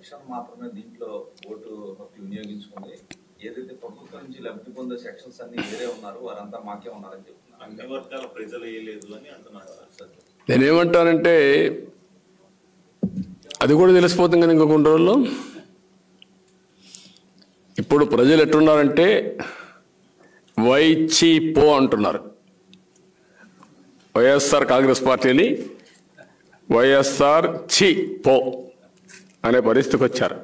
Section మాత్రమే దీంట్లో vote హక్కు వినియోగించుకుంది ఏదైతే ప్రభుత్వం నుంచి లబ్ధి పొందే సెక్షన్స్ అన్ని వేరే ఉన్నారు వారంతా మాకే ఉన్నారని చెప్తున్నారు అన్ని వర్గాల ప్రజలు వేయలేదు అని అంటున్నారు సార్. నేనేమంటానంటే అది కూడా తెలిసిపోతుంది కదా ఇంకో కొన్ని రోజుల్లో ఇప్పుడు ప్రజలు ఎట్టున్నారంటే వైచి పో అంటున్నారు వైఎస్ఆర్ కాంగ్రెస్ పార్టీని వైఎస్ఆర్ చి పో అనే పరిస్థితికి వచ్చారు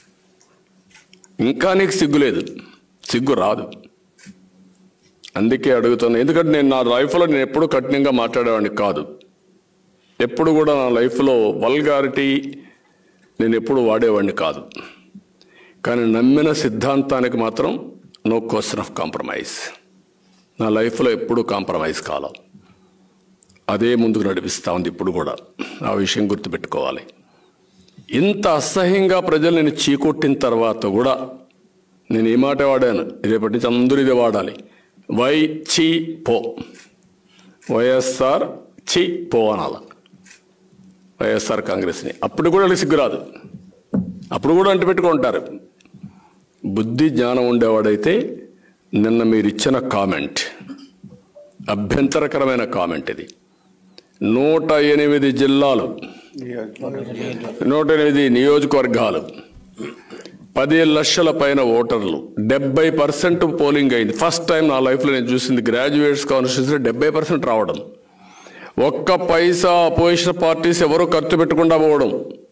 ఇంకా నీకు సిగ్గు లేదు సిగ్గు రాదు అందుకే అడుగుతాను ఎందుకంటే నేను నా లైఫ్లో నేను ఎప్పుడు కఠినంగా మాట్లాడేవాడిని కాదు ఎప్పుడు కూడా నా లైఫ్లో వల్గారిటీ నేను ఎప్పుడు వాడేవాడిని కాదు కానీ నమ్మిన సిద్ధాంతానికి మాత్రం నో క్వశ్చన్ ఆఫ్ కాంప్రమైజ్ నా లైఫ్లో ఎప్పుడూ కాంప్రమైజ్ కాల అదే ముందుకు నడిపిస్తా ఉంది ఇప్పుడు కూడా ఆ విషయం గుర్తుపెట్టుకోవాలి ఇంత అసహ్యంగా ప్రజలు నేను చీకొట్టిన తర్వాత కూడా నేను ఈ మాట వాడాను రేపటి నుంచి అందరూ ఇదే వాడాలి వై చి పో వైఎస్ఆర్ చి పో అనాల వైఎస్ఆర్ కాంగ్రెస్ని అప్పుడు కూడా వాళ్ళకి సిగ్గురాదు అప్పుడు కూడా అంటి పెట్టుకుంటారు బుద్ధి జ్ఞానం ఉండేవాడైతే నిన్న మీరు ఇచ్చిన కామెంట్ అభ్యంతరకరమైన కామెంట్ ఇది నూట ఎనిమిది జిల్లాలు నూట ఎనిమిది నియోజకవర్గాలు పది లక్షల పైన ఓటర్లు డెబ్బై పర్సెంట్ పోలింగ్ అయింది ఫస్ట్ టైం నా లైఫ్లో నేను చూసింది గ్రాడ్యుయేట్స్ కాన్స్టిట్యూన్సీలో డెబ్బై పర్సెంట్ రావడం ఒక్క పైసా అపోజిషన్ పార్టీస్ ఎవరూ ఖర్చు పెట్టకుండా పోవడం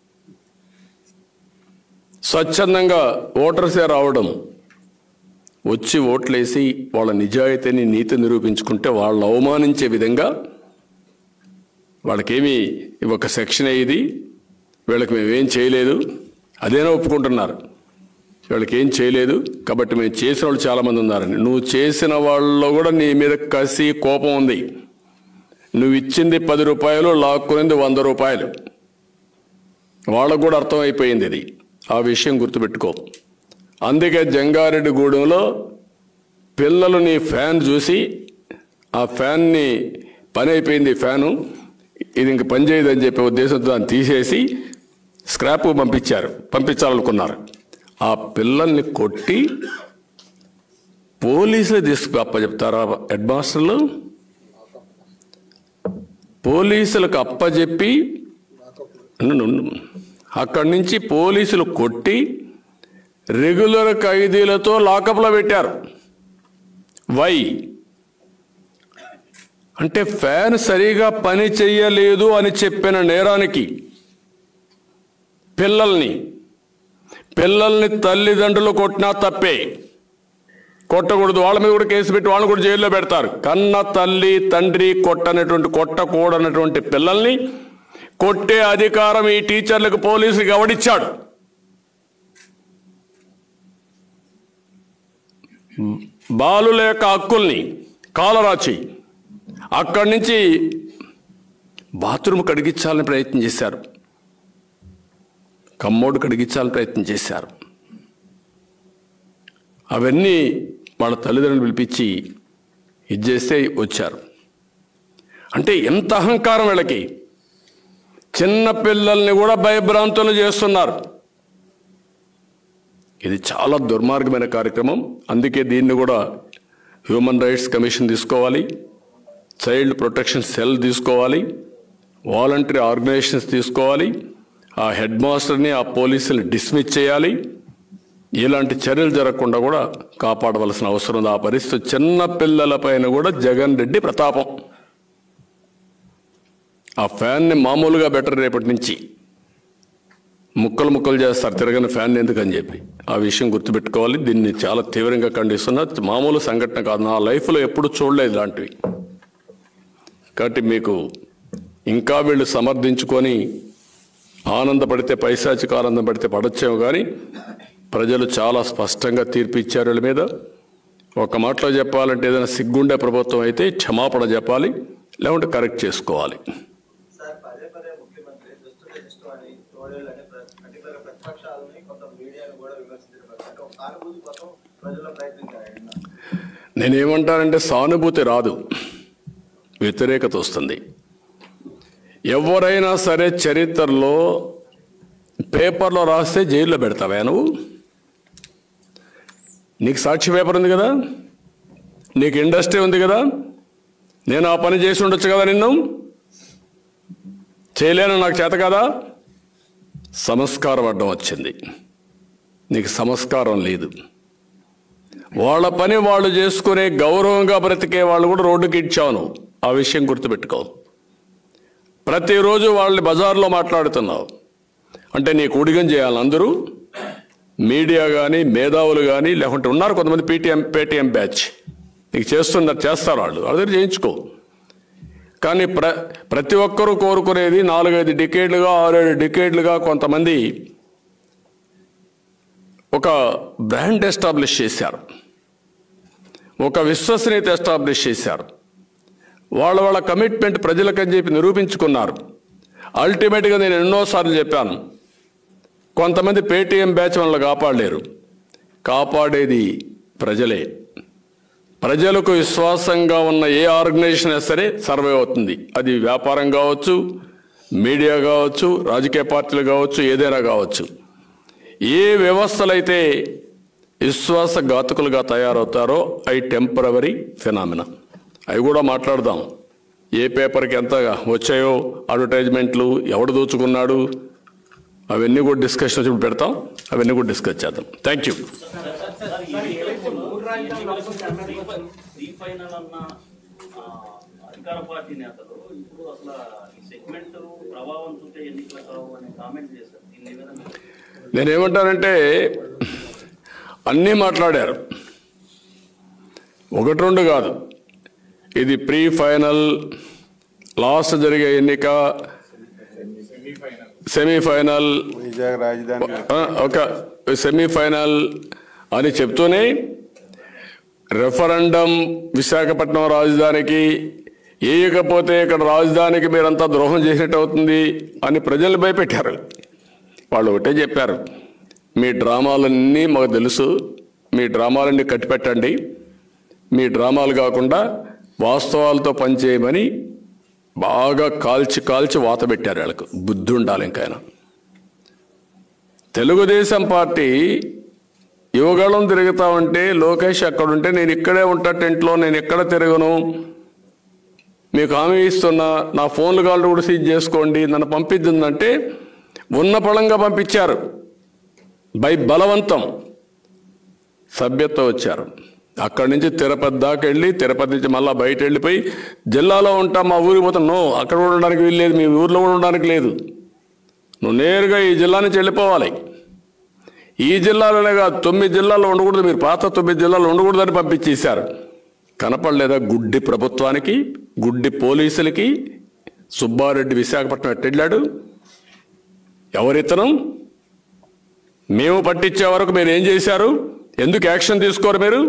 స్వచ్ఛందంగా ఓటర్సే రావడం వచ్చి ఓట్లేసి వాళ్ళ నిజాయితీని నీతి నిరూపించుకుంటే వాళ్ళు అవమానించే విధంగా వాళ్ళకేమి ఒక సెక్షన్ ఇది వీళ్ళకి మేమేం చేయలేదు అదేనా ఒప్పుకుంటున్నారు వీళ్ళకి ఏం చేయలేదు కాబట్టి మేము చేసిన వాళ్ళు చాలామంది ఉన్నారని నువ్వు చేసిన వాళ్ళలో కూడా నీ మీద కసి కోపం ఉంది నువ్వు ఇచ్చింది పది రూపాయలు లాక్కునేది వంద రూపాయలు వాళ్ళకు కూడా అర్థమైపోయింది ఇది ఆ విషయం గుర్తుపెట్టుకో అందుకే జంగారెడ్డి గూడెంలో పిల్లలు నీ ఫ్యాన్ చూసి ఆ ఫ్యాన్ని పని అయిపోయింది ఫ్యాను ఇది ఇంక పని చేయదని చెప్పే ఉద్దేశంతో దాన్ని తీసేసి స్క్రాప్ పంపించారు పంపించాలనుకున్నారు ఆ పిల్లల్ని కొట్టి పోలీసులు తీసుకు అప్పచెప్తారా హెడ్ మాస్టర్లు పోలీసులకు అప్పచెప్పి ఉండు, ఉండు. అక్కడి నుంచి పోలీసులు కొట్టి రెగ్యులర్ ఖైదీలతో లాకప్లో పెట్టారు వై అంటే ఫ్యాన్ సరిగా పని చెయ్యలేదు అని చెప్పిన నేరానికి పిల్లల్ని పిల్లల్ని తల్లిదండ్రులు కొట్టినా తప్పే కొట్టకూడదు వాళ్ళ మీద కూడా కేసు పెట్టి వాళ్ళని కూడా జైల్లో పెడతారు కన్న తల్లి తండ్రి కొట్టనటువంటి కొట్టకూడనటువంటి పిల్లల్ని కొట్టే అధికారం ఈ టీచర్లకు పోలీసులకు ఎవడిచ్చాడు బాలుల యొక్క హక్కుల్ని కాలరాచి అక్కడి నుంచి బాత్రూమ్ కడిగించాలని ప్రయత్నం చేశారు కమ్మోడు కడిగించాలని ప్రయత్నం చేశారు అవన్నీ వాళ్ళ తల్లిదండ్రులు పిలిపించి ఇది చేస్తే వచ్చారు అంటే ఎంత అహంకారం వీళ్ళకి చిన్న పిల్లల్ని కూడా భయభ్రాంతులు చేస్తున్నారు ఇది చాలా దుర్మార్గమైన కార్యక్రమం అందుకే దీన్ని కూడా హ్యూమన్ రైట్స్ కమిషన్ తీసుకోవాలి చైల్డ్ ప్రొటెక్షన్ సెల్ తీసుకోవాలి వాలంటరీ ఆర్గనైజేషన్స్ తీసుకోవాలి ఆ హెడ్ మాస్టర్ని ఆ పోలీసుని డిస్మిస్ చేయాలి ఇలాంటి చర్యలు జరగకుండా కూడా కాపాడవలసిన అవసరం ఉంది ఆ పరిస్థితి చిన్న పిల్లల పైన కూడా జగన్ రెడ్డి ప్రతాపం ఆ ఫ్యాన్ని మామూలుగా బెటర్ రేపటి నుంచి ముక్కలు ముక్కలు చేస్తారు తిరగని ఫ్యాన్ ఎందుకని చెప్పి ఆ విషయం గుర్తుపెట్టుకోవాలి దీన్ని చాలా తీవ్రంగా ఖండిస్తున్నా మామూలు సంఘటన కాదు నా లైఫ్లో ఎప్పుడు చూడలేదు ఇలాంటివి కాబట్టి మీకు ఇంకా వీళ్ళు సమర్థించుకొని ఆనందపడితే పైశాచిక ఆనందం పడితే పడొచ్చేమో కానీ ప్రజలు చాలా స్పష్టంగా తీర్పు ఇచ్చారు వీళ్ళ మీద ఒక మాటలో చెప్పాలంటే ఏదైనా సిగ్గుండే ప్రభుత్వం అయితే క్షమాపణ చెప్పాలి లేకుంటే కరెక్ట్ చేసుకోవాలి సార్ పదే పదే ముఖ్యమంత్రి దుస్తులు ఇష్టం అని తోడేళ్ళని ప్ర- ప్రతిపక్ష ప్రతిపక్షాలని కొంత మీడియాను కూడా విమర్శించడం అంటే ఒక సానుభూతి కోసం ప్రజల్లో ప్రయత్నించారు నేనేమంటానంటే సానుభూతి రాదు వ్యతిరేకత వస్తుంది ఎవరైనా సరే చరిత్రలో పేపర్లో రాస్తే జైల్లో పెడతావా నువ్వు నీకు సాక్షి పేపర్ ఉంది కదా నీకు ఇండస్ట్రీ ఉంది కదా నేను ఆ పని చేసి ఉండొచ్చు కదా నిన్ను చేయలేను నాకు చేత కదా సంస్కారం అడ్డం వచ్చింది నీకు సంస్కారం లేదు వాళ్ళ పని వాళ్ళు చేసుకునే గౌరవంగా బ్రతికే వాళ్ళు కూడా రోడ్డుకి ఇచ్చావు ఆ విషయం గుర్తుపెట్టుకో ప్రతిరోజు వాళ్ళని బజార్లో మాట్లాడుతున్నావు అంటే నీకు ఉడిగం చేయాలి అందరూ మీడియా కానీ మేధావులు కానీ లేకుంటే ఉన్నారు కొంతమంది పీటీఎం పేటీఎం బ్యాచ్ నీకు చేస్తున్నారు చేస్తారు వాళ్ళు వాళ్ళ దగ్గర చేయించుకో కానీ ప్ర ప్రతి ఒక్కరూ కోరుకునేది నాలుగైదు డికేడ్లుగా ఆరేడు డికేడ్లుగా కొంతమంది ఒక బ్రాండ్ ఎస్టాబ్లిష్ చేశారు ఒక విశ్వసనీయత ఎస్టాబ్లిష్ చేశారు వాళ్ళ వాళ్ళ కమిట్మెంట్ ప్రజలకని చెప్పి నిరూపించుకున్నారు అల్టిమేట్గా నేను ఎన్నోసార్లు చెప్పాను కొంతమంది పేటీఎం బ్యాచ్ మనల్ని కాపాడలేరు కాపాడేది ప్రజలే ప్రజలకు విశ్వాసంగా ఉన్న ఏ ఆర్గనైజేషన్ అయినా సరే సర్వే అవుతుంది అది వ్యాపారం కావచ్చు మీడియా కావచ్చు రాజకీయ పార్టీలు కావచ్చు ఏదైనా కావచ్చు ఏ వ్యవస్థలైతే విశ్వాసఘాతకులుగా తయారవుతారో అవి టెంపరవరీ ఫినామినా అవి కూడా మాట్లాడదాం ఏ పేపర్కి ఎంత వచ్చాయో అడ్వర్టైజ్మెంట్లు ఎవడు దోచుకున్నాడు అవన్నీ కూడా డిస్కషన్ వచ్చి పెడతాం అవన్నీ కూడా డిస్కస్ చేద్దాం థ్యాంక్ యూ ప్రీ ఫైనల్ అన్న ఆ, అధికార పార్టీ నేతలు ఇప్పుడు అసలు ఈ సెగ్మెంట్ ప్రభావం చూపే ఎన్నికలు కావు అనే కామెంట్ చేశారు దీన్ని ఏ విధంగా నేనేమంటానంటే అన్నీ మాట్లాడారు ఒకటి రెండు కాదు ఇది ప్రీ ఫైనల్ లాస్ట్ జరిగే ఎన్నిక సెమీఫైనల్ వైజాగ్ రాజధాని ఆ, ఒక సెమీఫైనల్ అని చెప్తూనే రెఫరెండం విశాఖపట్నం రాజధానికి వేయకపోతే ఇక్కడ రాజధానికి మీరంతా ద్రోహం చేసినట్టు అవుతుంది అని ప్రజలు భయపెట్టారు వాళ్ళు ఒకటే చెప్పారు మీ డ్రామాలన్నీ మాకు తెలుసు మీ డ్రామాలన్నీ కట్టిపెట్టండి మీ డ్రామాలు కాకుండా వాస్తవాలతో పనిచేయమని బాగా కాల్చి కాల్చి వాత పెట్టారు వాళ్ళకు బుద్ధి ఉండాలి ఇంకైనా తెలుగుదేశం పార్టీ యువగళం తిరుగుతా ఉంటే లోకేష్ అక్కడ ఉంటే నేను ఇక్కడే ఉంటా టెంట్లో నేను ఎక్కడ తిరగను మీకు హామీ ఇస్తున్నా నా ఫోన్లు కాళ్ళు కూడా సీజ్ చేసుకోండి నన్ను పంపిద్దంటే ఉన్న పళంగా పంపించారు బై బలవంతం సభ్యత్వం వచ్చారు అక్కడి నుంచి తిరుపతి దాకా వెళ్ళి తిరుపతి నుంచి మళ్ళీ బయట వెళ్ళిపోయి జిల్లాలో ఉంటా మా ఊరికి పోతాం నో అక్కడ కూడా ఉండడానికి వీల్లేదు మీ ఊర్లో కూడా ఉండడానికి లేదు నువ్వు నేరుగా ఈ జిల్లా నుంచి వెళ్ళిపోవాలి ఈ జిల్లాలోనే కాదు తొమ్మిది జిల్లాల్లో ఉండకూడదు మీరు పాత తొమ్మిది జిల్లాలో ఉండకూడదని పంపించేశారు కనపడలేదా గుడ్డి ప్రభుత్వానికి గుడ్డి పోలీసులకి సుబ్బారెడ్డి విశాఖపట్నం ఎట్టెళ్ళాడు ఎవరితను మేము పట్టించే వరకు మీరు ఏం చేశారు ఎందుకు యాక్షన్ తీసుకోరు మీరు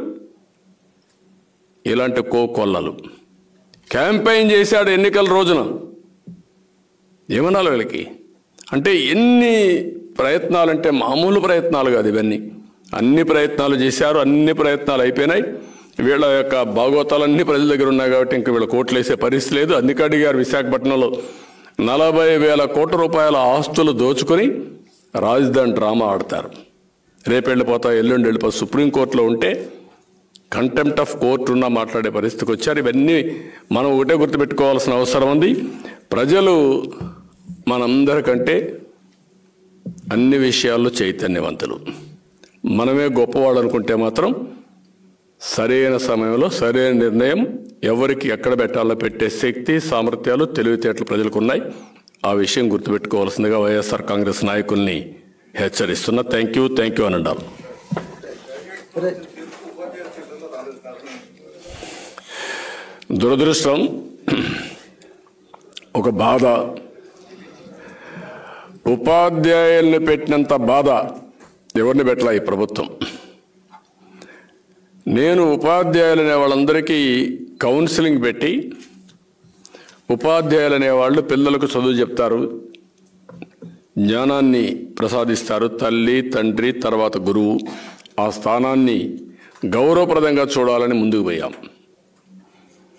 ఇలాంటి కోకొల్లలు క్యాంపెయిన్ చేశాడు ఎన్నికల రోజున ఏమనాలి వీళ్ళకి అంటే ఎన్ని ప్రయత్నాలు అంటే మామూలు ప్రయత్నాలు కాదు ఇవన్నీ అన్ని ప్రయత్నాలు చేశారు అన్ని ప్రయత్నాలు అయిపోయినాయి వీళ్ళ యొక్క భాగోతాలన్నీ ప్రజల దగ్గర ఉన్నాయి కాబట్టి ఇంక వీళ్ళ కోట్లు వేసే పరిస్థితి లేదు అందుకే అడిగారు విశాఖపట్నంలో నలభై వేల కోట్ల రూపాయల ఆస్తులు దోచుకొని రాజధాని డ్రామా ఆడతారు రేపు వెళ్ళిపోతా ఎల్లుండి వెళ్ళిపోతా సుప్రీంకోర్టులో ఉంటే కంటెంప్ట్ ఆఫ్ కోర్టు ఉన్నా మాట్లాడే పరిస్థితికి వచ్చారు ఇవన్నీ మనం ఒకటే గుర్తుపెట్టుకోవాల్సిన అవసరం ఉంది ప్రజలు మనందరికంటే అన్ని విషయాల్లో చైతన్యవంతులు మనమే గొప్పవాళ్ళు అనుకుంటే మాత్రం సరైన సమయంలో సరైన నిర్ణయం ఎవరికి ఎక్కడ పెట్టాలో పెట్టే శక్తి సామర్థ్యాలు తెలివితేటలు ప్రజలకు ఉన్నాయి ఆ విషయం గుర్తుపెట్టుకోవాల్సిందిగా వైఎస్ఆర్ కాంగ్రెస్ నాయకుల్ని హెచ్చరిస్తున్నా థ్యాంక్ యూ థ్యాంక్ యూ అని అన్నారు దురదృష్టం ఒక బాధ ఉపాధ్యాయుల్ని పెట్టినంత బాధ ఎవరిని పెట్టలా ఈ ప్రభుత్వం నేను ఉపాధ్యాయులు అనే వాళ్ళందరికీ కౌన్సిలింగ్ పెట్టి ఉపాధ్యాయులు అనేవాళ్ళు పిల్లలకు చదువు చెప్తారు జ్ఞానాన్ని ప్రసాదిస్తారు తల్లి తండ్రి తర్వాత గురువు ఆ స్థానాన్ని గౌరవప్రదంగా చూడాలని ముందుకు పోయాం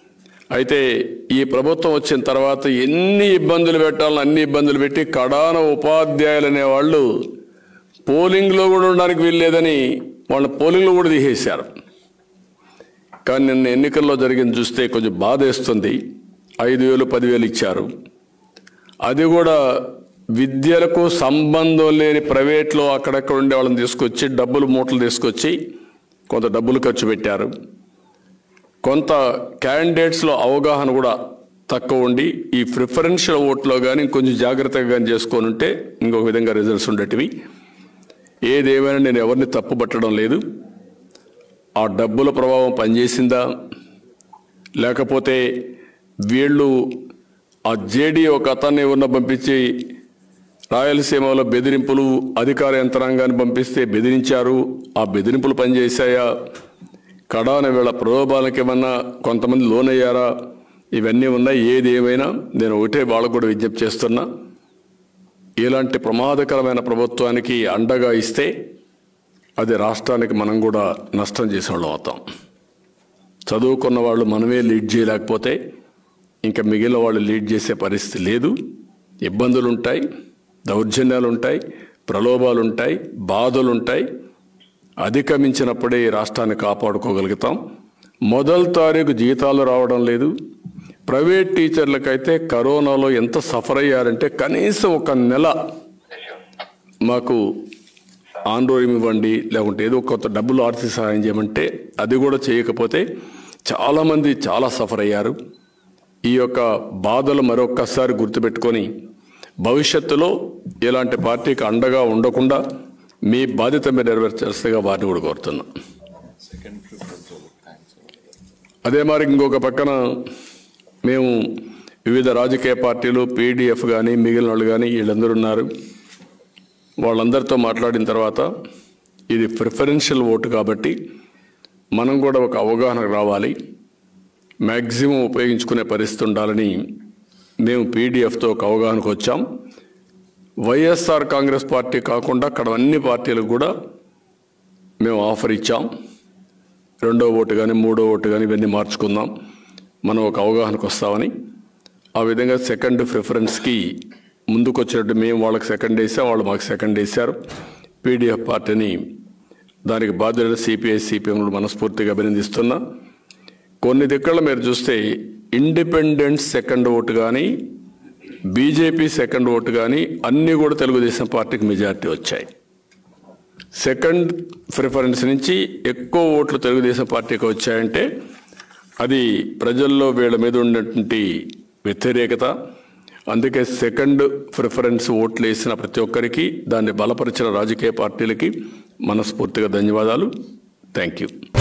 అయితే ఈ ప్రభుత్వం వచ్చిన తర్వాత ఎన్ని ఇబ్బందులు పెట్టాలని అన్ని ఇబ్బందులు పెట్టి కడాన ఉపాధ్యాయులు అనేవాళ్ళు పోలింగ్లో కూడా ఉండడానికి వీల్లేదని వాళ్ళ పోలింగ్లో కూడా తీసేశారు కానీ నిన్న ఎన్నికల్లో జరిగింది చూస్తే కొంచెం బాధేస్తుంది ఐదు వేలు పదివేలు ఇచ్చారు అది కూడా విద్యలకు సంబంధం లేని ప్రైవేట్లో అక్కడక్కడ ఉండే వాళ్ళని తీసుకొచ్చి డబ్బులు మూటలు తీసుకొచ్చి కొంత డబ్బులు ఖర్చు పెట్టారు కొంత క్యాండిడేట్స్లో అవగాహన కూడా తక్కువ ఉండి ఈ ప్రిఫరెన్షియల్ ఓట్లో కానీ కొంచెం జాగ్రత్తగా కానీ చేసుకొని ఉంటే ఇంకొక విధంగా రిజల్ట్స్ ఉండేటివి ఏదేమైనా నేను ఎవరిని తప్పుపట్టడం లేదు ఆ డబ్బుల ప్రభావం పనిచేసిందా లేకపోతే వీళ్ళు ఆ జేడీ ఒక అతన్ని ఎవరిన పంపించి రాయలసీమలో బెదిరింపులు అధికార యంత్రాంగాన్ని పంపిస్తే బెదిరించారు ఆ బెదిరింపులు పనిచేశాయా కడాన వీళ్ళ ప్రలోభాలకి ఏమన్నా కొంతమంది లోనయ్యారా ఇవన్నీ ఉన్నాయి ఏది ఏమైనా నేను ఒకటే వాళ్ళకు కూడా విజ్ఞప్తి చేస్తున్నా ఇలాంటి ప్రమాదకరమైన ప్రభుత్వానికి అండగా ఇస్తే అది రాష్ట్రానికి మనం కూడా నష్టం చేసేవాళ్ళం అవుతాం చదువుకున్న వాళ్ళు మనమే లీడ్ చేయలేకపోతే ఇంకా మిగిలిన వాళ్ళు లీడ్ చేసే పరిస్థితి లేదు ఇబ్బందులు ఉంటాయి దౌర్జన్యాలు ఉంటాయి ప్రలోభాలు ఉంటాయి బాధలు ఉంటాయి అధిగమించినప్పుడే ఈ రాష్ట్రాన్ని కాపాడుకోగలుగుతాం మొదటి తారీఖు జీతాలు రావడం లేదు ప్రైవేట్ టీచర్లకైతే కరోనాలో ఎంత సఫర్ అయ్యారంటే కనీసం ఒక నెల మాకు ఆందోళన ఇవ్వండి లేకుంటే ఏదో కొంత డబ్బులు ఆర్థిక సహాయం చేయమంటే అది కూడా చేయకపోతే చాలామంది చాలా సఫర్ అయ్యారు ఈ యొక్క బాధలు మరొక్కసారి గుర్తుపెట్టుకొని భవిష్యత్తులో ఇలాంటి పార్టీకి అండగా ఉండకుండా మీ బాధ్యత మీరు నెరవేర్చాల్సిందిగా వారిని కూడా కోరుతున్నాం అదే మరి ఇంకొక పక్కన మేము వివిధ రాజకీయ పార్టీలు పీడిఎఫ్ కానీ మిగిలిన వాళ్ళు కానీ వీళ్ళందరూ ఉన్నారు వాళ్ళందరితో మాట్లాడిన తర్వాత ఇది ప్రిఫరెన్షియల్ ఓటు కాబట్టి మనం కూడా ఒక అవగాహన రావాలి మ్యాక్సిమం ఉపయోగించుకునే పరిస్థితి ఉండాలని మేము పీడిఎఫ్తో ఒక అవగాహనకు వచ్చాం వైఎస్ఆర్ కాంగ్రెస్ పార్టీ కాకుండా అక్కడ అన్ని పార్టీలకు కూడా మేము ఆఫర్ ఇచ్చాం రెండో ఓటు కానీ మూడో ఓటు కానీ ఇవన్నీ మార్చుకుందాం మనం ఒక అవగాహనకు వస్తామని ఆ విధంగా సెకండ్ ప్రిఫరెన్స్కి ముందుకు వచ్చినట్టు మేము వాళ్ళకి సెకండ్ వేసాం వాళ్ళు మాకు సెకండ్ వేశారు పీడిఎఫ్ పార్టీని దానికి బాధ్యులు సిపిఐ సిపిఎంలు మనస్ఫూర్తిగా అభినందిస్తున్నా కొన్ని దిక్కల మీరు చూస్తే ఇండిపెండెంట్ సెకండ్ ఓటు కానీ బీజేపీ సెకండ్ ఓటు కానీ అన్నీ కూడా తెలుగుదేశం పార్టీకి మెజారిటీ వచ్చాయి సెకండ్ ప్రిఫరెన్స్ నుంచి ఎక్కువ ఓట్లు తెలుగుదేశం పార్టీకి వచ్చాయంటే అది ప్రజల్లో వీళ్ళ మీద ఉన్నటువంటి వ్యతిరేకత అందుకే సెకండ్ ప్రిఫరెన్స్ ఓట్లు వేసిన ప్రతి ఒక్కరికి దాన్ని బలపరిచిన రాజకీయ పార్టీలకి మనస్ఫూర్తిగా ధన్యవాదాలు థ్యాంక్ యూ